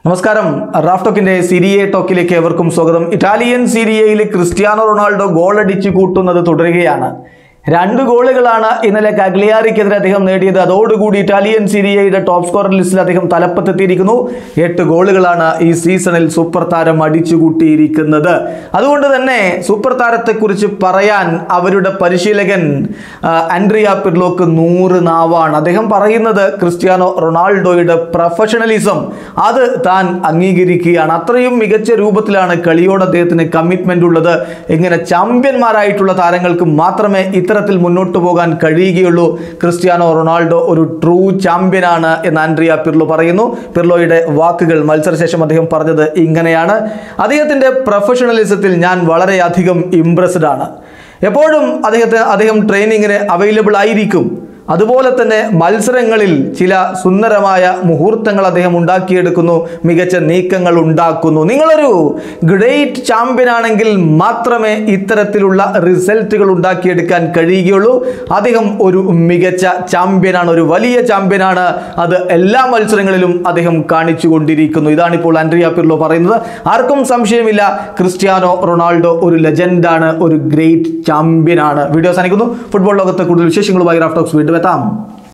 നമസ്കാരം റാഫ് ടോക്കിന്റെ സിരിയെ ടോക്കിലേക്ക് ഏവർക്കും സ്വാഗതം ഇറ്റാലിയൻ സിരിയയിൽ ക്രിസ്ത്യാനോ റൊണാൾഡോ ഗോൾ അടിച്ചു കൂട്ടുന്നത് തുടരുകയാണ് രണ്ട് ഗോളുകളാണ് ഇന്നലെ കഗ്ലിയാറിക്കെതിരെ അദ്ദേഹം നേടിയത് അതോടുകൂടി ഇറ്റാലിയൻ സിരിയയുടെ ടോപ്പ് സ്കോറർ ലിസ്റ്റിൽ അദ്ദേഹം തലപ്പത്തെത്തിയിരിക്കുന്നു എട്ട് ഗോളുകളാണ് ഈ സീസണിൽ സൂപ്പർ താരം അടിച്ചു കൂട്ടിയിരിക്കുന്നത് അതുകൊണ്ട് തന്നെ സൂപ്പർ താരത്തെക്കുറിച്ച് പറയാൻ അവരുടെ പരിശീലകൻ ആ, ആൻഡ്രിയ പിർലോക്ക് നൂറ് നാവാണ് അദ്ദേഹം പറയുന്നത് ക്രിസ്ത്യാനോ റൊണാൾഡോയുടെ പ്രൊഫഷണലിസം അത് താൻ അംഗീകരിക്കുകയാണ് അത്രയും മികച്ച രൂപത്തിലാണ് കളിയോട് അദ്ദേഹത്തിന് കമ്മിറ്റ്മെന്റ് ഉള്ളത് ഇങ്ങനെ ചാമ്പ്യന്മാരായിട്ടുള്ള താരങ്ങൾക്ക് മാത്രമേ ഇത്തരത്തിൽ മുന്നോട്ട് പോകാൻ കഴിയുകയുള്ളൂ ക്രിസ്ത്യാനോ റൊണാൾഡോ ഒരു ട്രൂ ചാമ്പ്യനാണ് എന്ന് ആൻഡ്രിയ പിർലോ പറയുന്നു പിർലോയുടെ വാക്കുകൾ മത്സരശേഷം അദ്ദേഹം പറഞ്ഞത് ഇങ്ങനെയാണ് അദ്ദേഹത്തിൻ്റെ പ്രൊഫഷണലിസത്തിൽ ഞാൻ വളരെയധികം ഇംപ്രസ്ഡ് ആണ് എപ്പോഴും അദ്ദേഹത്തെ അദ്ദേഹം ട്രെയിനിങ്ങിന് അവൈലബിൾ ആയിരിക്കും അതുപോലെ തന്നെ മത്സരങ്ങളിൽ ചില സുന്ദരമായ മുഹൂർത്തങ്ങൾ അദ്ദേഹം ഉണ്ടാക്കിയെടുക്കുന്നു മികച്ച നീക്കങ്ങൾ ഉണ്ടാക്കുന്നു നിങ്ങളൊരു ഗ്രേറ്റ് ചാമ്പ്യൻ ആണെങ്കിൽ മാത്രമേ ഇത്തരത്തിലുള്ള റിസൾട്ടുകൾ ഉണ്ടാക്കിയെടുക്കാൻ കഴിയുകയുള്ളൂ അദ്ദേഹം ഒരു മികച്ച ചാമ്പ്യനാണ് ഒരു വലിയ ചാമ്പ്യനാണ് അത് എല്ലാ മത്സരങ്ങളിലും അദ്ദേഹം കാണിച്ചു കൊണ്ടിരിക്കുന്നു ഇതാണ് ഇപ്പോൾ ആൻഡ്രിയ പിർലോ പറയുന്നത് ആർക്കും സംശയമില്ല ക്രിസ്ത്യാനോ റൊണാൾഡോ ഒരു ലെജൻഡാണ് ഒരു ഗ്രേറ്റ് ചാമ്പ്യനാണ് വീഡിയോ അവസാനിക്കുന്നു ഫുട്ബോൾ ലോകത്തെ കൂടുതൽ വിശേഷങ്ങളുമായി റാഫ്റ്റോക്സ് വീണ്ടും എത്താം